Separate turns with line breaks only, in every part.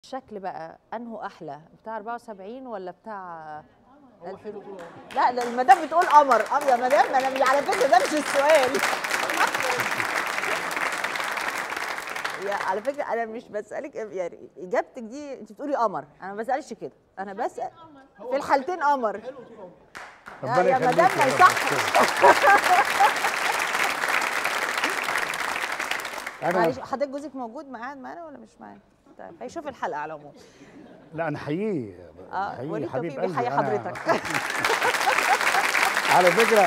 الشكل بقى انه احلى بتاع 74 ولا بتاع
هو حلو طول
لا ده المدام بتقول قمر قمر يا مدام انا مش على فكره ده مش السؤال يا على فكره انا مش بسالك يعني اجابتك دي انت بتقولي قمر انا ما بسالش كده انا بسال في الحالتين قمر
حلو طول
يا
ربنا
يا
يخليك
مدام ما
يا رب.
يصحش
انا
معلش حضرتك جوزك موجود معانا معانا ولا مش معانا؟ طيب هيشوف الحلقه على العموم
لا انا حقيقي
اه
حقيقي
وليد
حبيب
توفيق
قلبي
بيحيي
أنا-
حضرتك
على فكره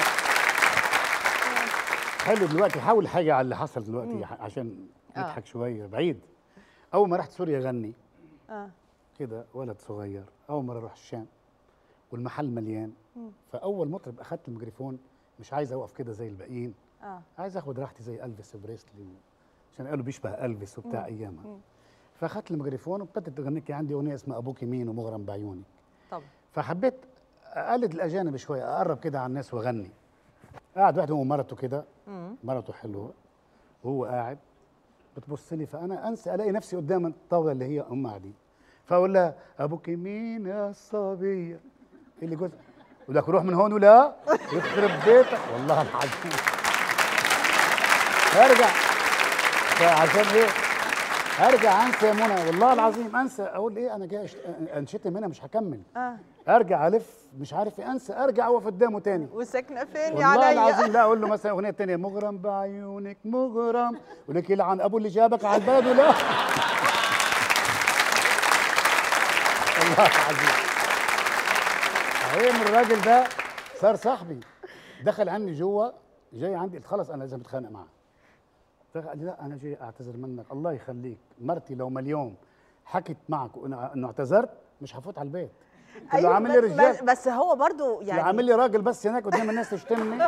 حلو دلوقتي حاول حاجه على اللي حصل دلوقتي عشان
آه.
نضحك شويه بعيد اول ما رحت سوريا غني
اه
كده ولد صغير اول مره اروح الشام والمحل مليان فاول مطرب اخدت الميكروفون مش عايز اوقف كده زي الباقيين
اه
عايز اخد راحتي زي الفيس بريسلي عشان قالوا بيشبه الفيس وبتاع ايامها فاخدت الميكروفون وابتدت اغنيك عندي اغنيه اسمها ابوك يمين ومغرم بعيونك
طبعا
فحبيت اقلد الاجانب شويه اقرب كده على الناس واغني قاعد واحد هو ومرته كده مرته حلوه وهو قاعد بتبص لي فانا انسى الاقي نفسي قدام الطاوله اللي هي ام قاعدين فاقول لها ابوك مين يا صبيه اللي جوز يقول لك روح من هون ولا يخرب بيتك والله العظيم ارجع فعشان ايه ارجع انسى يا منى والله العظيم انسى اقول ايه انا جاي أشت- انشتم هنا مش هكمل
اه
ارجع الف مش عارف إيه، انسى ارجع اقف قدامه تاني
وساكنه فين يا
والله
عليا
العظيم لا اقول له مثلا اغنيه تانية مغرم بعيونك مغرم يقول لك يلعن ابو اللي جابك على البلد ولا والله العظيم عين الراجل ده صار صاحبي دخل عندي جوه جاي عندي قلت خلص انا لازم اتخانق معاه فقال لي لا انا جاي اعتذر منك الله يخليك مرتي لو مليون حكت معك وإن- انه اعتذرت مش هفوت على البيت قلت له عامل لي
بس,
رجال
بس, بس هو برضو
يعني
يعني
عامل لي راجل بس هناك قدام الناس تشتمني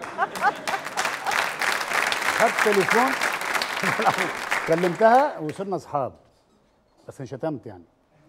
خدت تليفون كلمتها وصرنا اصحاب بس انشتمت يعني